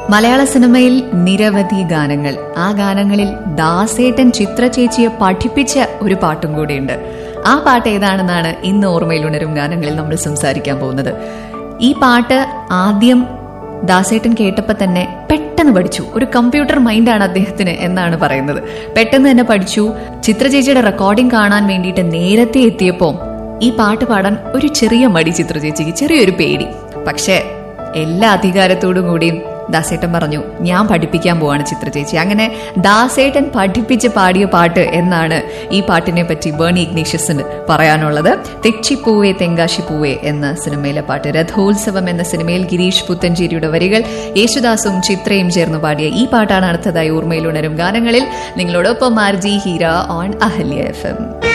മലയാള സിനിമയിൽ നിരവധി ഗാനങ്ങൾ ആ ഗാനങ്ങളിൽ ദാസേട്ടൻ ചിത്ര ചേച്ചിയെ പഠിപ്പിച്ച ഒരു പാട്ടും കൂടിയുണ്ട് ആ പാട്ട് ഏതാണെന്നാണ് ഇന്ന് ഓർമ്മയിൽ ഉണരും ഗാനങ്ങളിൽ നമ്മൾ സംസാരിക്കാൻ പോകുന്നത് ഈ പാട്ട് ആദ്യം ദാസേട്ടൻ കേട്ടപ്പോൾ തന്നെ പെട്ടെന്ന് പഠിച്ചു ഒരു കമ്പ്യൂട്ടർ മൈൻഡാണ് അദ്ദേഹത്തിന് എന്നാണ് പറയുന്നത് പെട്ടെന്ന് തന്നെ പഠിച്ചു ചിത്ര ചേച്ചിയുടെ റെക്കോർഡിംഗ് കാണാൻ വേണ്ടിയിട്ട് നേരത്തെ എത്തിയപ്പോൾ ഈ പാട്ട് പാടാൻ ഒരു ചെറിയ മടി ചിത്ര ചേച്ചിക്ക് ചെറിയൊരു പേടി പക്ഷേ എല്ലാ അധികാരത്തോടും കൂടിയും ദാസേട്ടൻ പറഞ്ഞു ഞാൻ പഠിപ്പിക്കാൻ പോവാണ് ചിത്ര ചേച്ചി അങ്ങനെ ദാസേട്ടൻ പഠിപ്പിച്ച് പാടിയ പാട്ട് എന്നാണ് ഈ പാട്ടിനെ പറ്റി ബേണി ഇഗ്നീഷ്യസിന് പറയാനുള്ളത് തെച്ചിപ്പൂവേ തെങ്കാശിപ്പൂവേ എന്ന സിനിമയിലെ പാട്ട് രഥോത്സവം എന്ന സിനിമയിൽ ഗിരീഷ് പുത്തഞ്ചേരിയുടെ വരികൾ യേശുദാസും ചിത്രയും ചേർന്ന് പാടിയ ഈ പാട്ടാണ് അടുത്തതായി ഓർമ്മയിൽ ഉണരും ഗാനങ്ങളിൽ നിങ്ങളോടൊപ്പം R J Heera on Ahalya F M